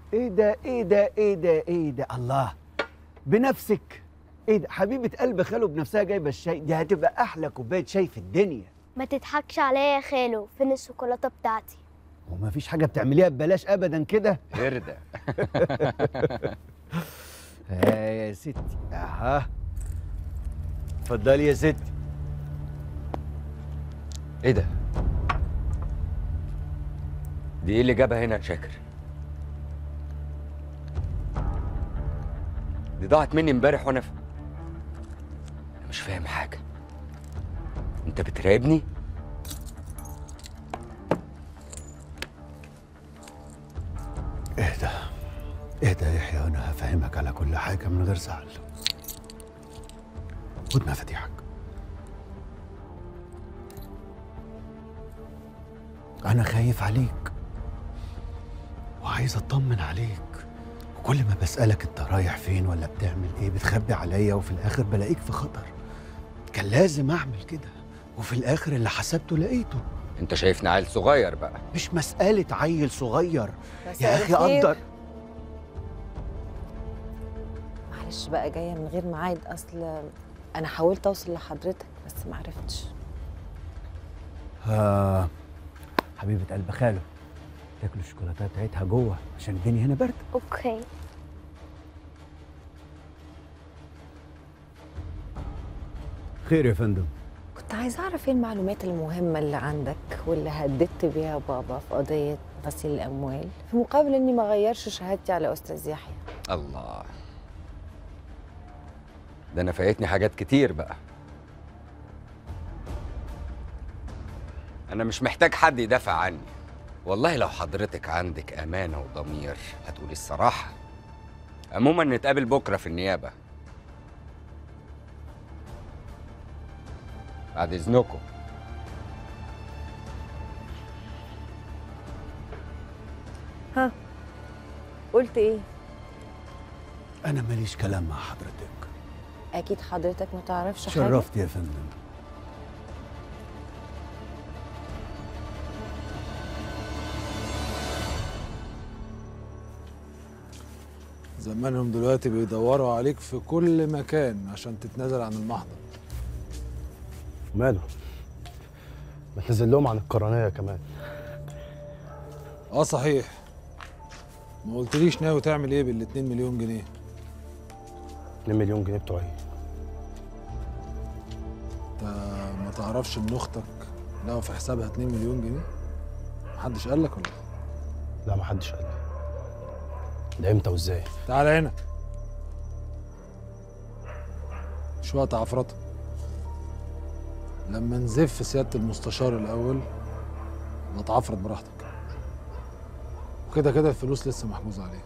ايه ده ايه ده ايه ده ايه ده الله بنفسك ايه ده حبيبه قلب خاله بنفسها جايبه الشاي دي هتبقى احلى كوبايه شاي في الدنيا ما تضحكش عليا يا خالو فين الشوكولاته بتاعتي وما فيش حاجه بتعمليها ببلاش ابدا كده هردة ها يا ستي اها اتفضلي يا ستي ايه ده؟ دي ايه اللي جابها هنا يا شاكر؟ دي ضاعت مني امبارح وانا في انا مش فاهم حاجة انت بتراقبني؟ اهدى اهدى يا يحيى وانا هفهمك على كل حاجه من غير زعل خد مفاتيحك انا خايف عليك وعايز اطمن عليك وكل ما بسالك انت رايح فين ولا بتعمل ايه بتخبي عليا وفي الاخر بلاقيك في خطر كان لازم اعمل كده وفي الاخر اللي حسبته لقيته انت شايفني عيل صغير بقى مش مساله عيل صغير مساء يا اخي الخير. قدر معلش بقى جايه من غير ميعاد اصل انا حاولت اوصل لحضرتك بس ما عرفتش آه حبيبة قلب خاله تاكل الشوكولاتة بتاعتها جوه عشان الدنيا هنا باردة اوكي خير يا فندم كنت عايزه اعرف ايه المعلومات المهمه اللي عندك واللي هددت بيها بابا في قضيه غسيل الاموال في مقابل اني ما اغيرش شهادتي على استاذ يحيى الله ده انا فايتني حاجات كتير بقى انا مش محتاج حد يدافع عني والله لو حضرتك عندك امانه وضمير هتقولي الصراحه عموما نتقابل بكره في النيابه بعد اذنكم ها قلت ايه أنا ماليش كلام مع حضرتك اكيد حضرتك ما تعرفش حاجه شرفت يا فندم زمانهم دلوقتي بيدوروا عليك في كل مكان عشان تتنازل عن المحضر ماله ما تنزل لهم عن القرنية كمان اه صحيح ما قلتليش ناوي تعمل ايه بال 2 مليون جنيه 2 مليون جنيه بتوعي انت ما تعرفش ان اختك لقوا في حسابها 2 مليون جنيه محدش قال لك ولا إيه؟ لا ما حدش قال لي ده امتى وازاي تعال هنا مش وقت عفرطه لما نزف سياده المستشار الاول نتعفرط براحتك وكده كده الفلوس لسه محجوز عليها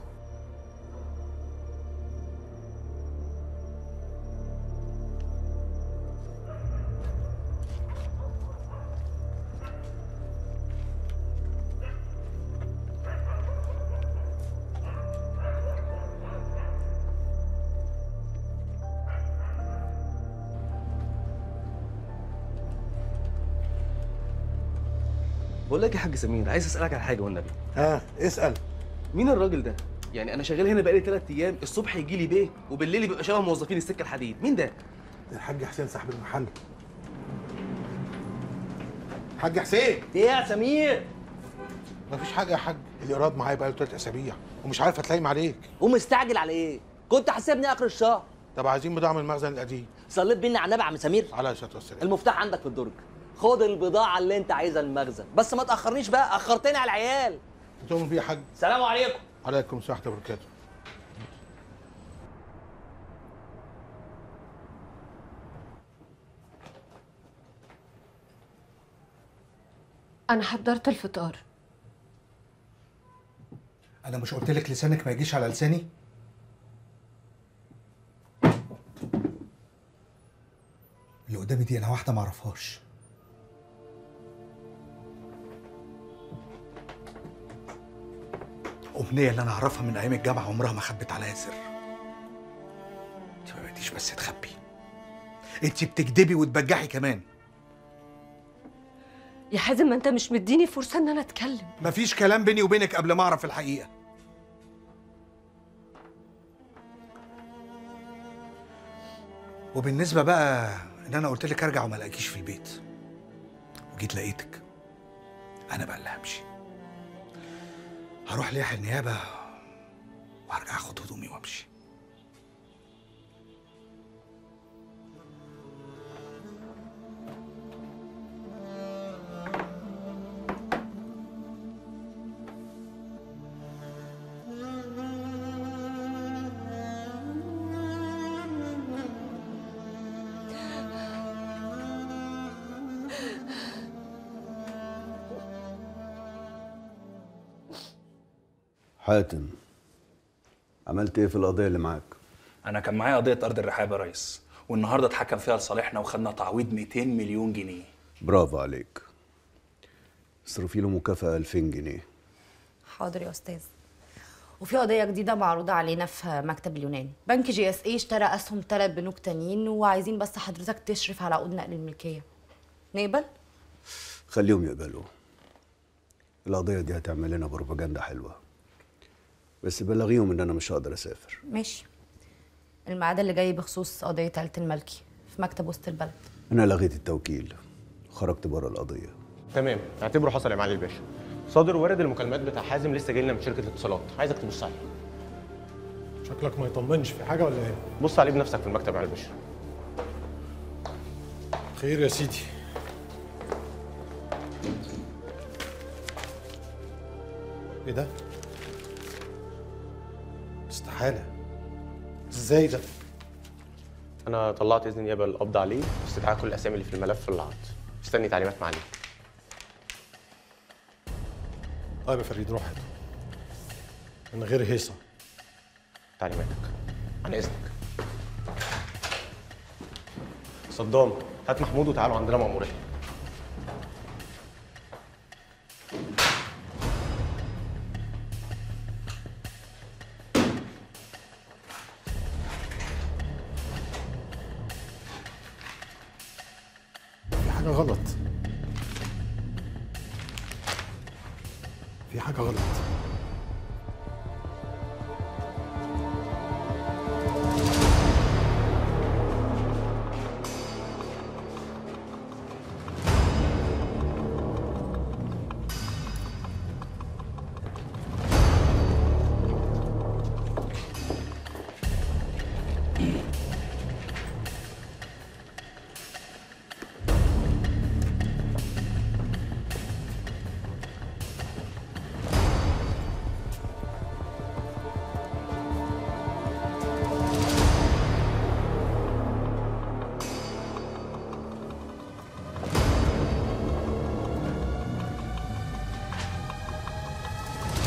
بقول لك يا حاج سمير عايز اسالك على حاجه والنبي ها اسال مين الراجل ده يعني انا شغال هنا بقالي ثلاث ايام الصبح يجي لي بيه وبالليل بيبقى شبه موظفين السكه الحديد مين ده الحاج حسين صاحب المحل حاج حسين ايه يا سمير مفيش حاجه يا حاج الايراد معايا بقاله ثلاث اسابيع ومش عارف اتلايم عليك ومستعجل على ايه كنت حاسبني اخر الشهر طب عايزين بضاعه من المخزن القديم صليت بينا على النبي يا عم سمير على الصلاه والسلام المفتاح عندك في الدرج خد البضاعه اللي انت عايزها المخزن بس ما تاخرنيش بقى اخرتني على العيال تؤمن بيه يا حاج سلام عليكم عليكم السلام ورحمه الله وبركاته أنا حضرت الفطار انا مش قلت لك لسانك ما يجيش على لساني اللي قدامي دي انا واحده ما اعرفهاش امنيه اللي انا اعرفها من ايام الجامعه عمرها ما خبت عليا سر انت ما بقيتيش بس تخبي انت بتكدبي وتبجحي كمان يا حازم ما أنت مش مديني فرصة إن أنا أتكلم مفيش كلام بيني وبينك قبل ما اعرف الحقيقه وبالنسبه بقى ان انا قلت لك ارجع وما الاقيش في البيت وجيت لقيتك انا بقى اللي همشي هروح ليحيى النيابه وهرجع اخد هدومي وامشي حاتم عملت ايه في القضيه اللي معاك انا كان معايا قضيه ارض الرحاب يا ريس والنهارده اتحكم فيها لصالحنا وخدنا تعويض 200 مليون جنيه برافو عليك اصرفي له مكافاه 2000 جنيه حاضر يا استاذ وفي قضية جديدة معروضة علينا في مكتب اليونان بنك جي اس اي اشترى اسهم ثلاث بنوك تانيين وعايزين بس حضرتك تشرف على عقود نقل الملكية نقبل؟ خليهم يقبلوا القضيه دي هتعمل لنا بروباجندا حلوه بس بلغيهم ان انا مش هقدر اسافر ماشي الميعاد اللي جاي بخصوص قضية عيلة الملكي في مكتب وسط البلد انا لغيت التوكيل خرجت بره القضيه تمام اعتبره حصل يا معالي الباشا صادر وارد المكالمات بتاع حازم لسه جاي لنا من شركه الاتصالات عايزك تبص عليه شكلك ما يطمنش في حاجه ولا ايه بص عليه بنفسك في المكتب يا معالي الباشا خير يا سيدي ايه ده استحاله ازاي ده انا طلعت اذن نيابه للقبض عليه واستدعاء كل الاسامي اللي في الملف في العرض مستني تعليمات معالي طيب يا فريد روح هاته من غير هيصه تعليماتك عن اذنك صدام هات محمود وتعالوا عندنا مأمورية في حاجه غلط في حاجه غلط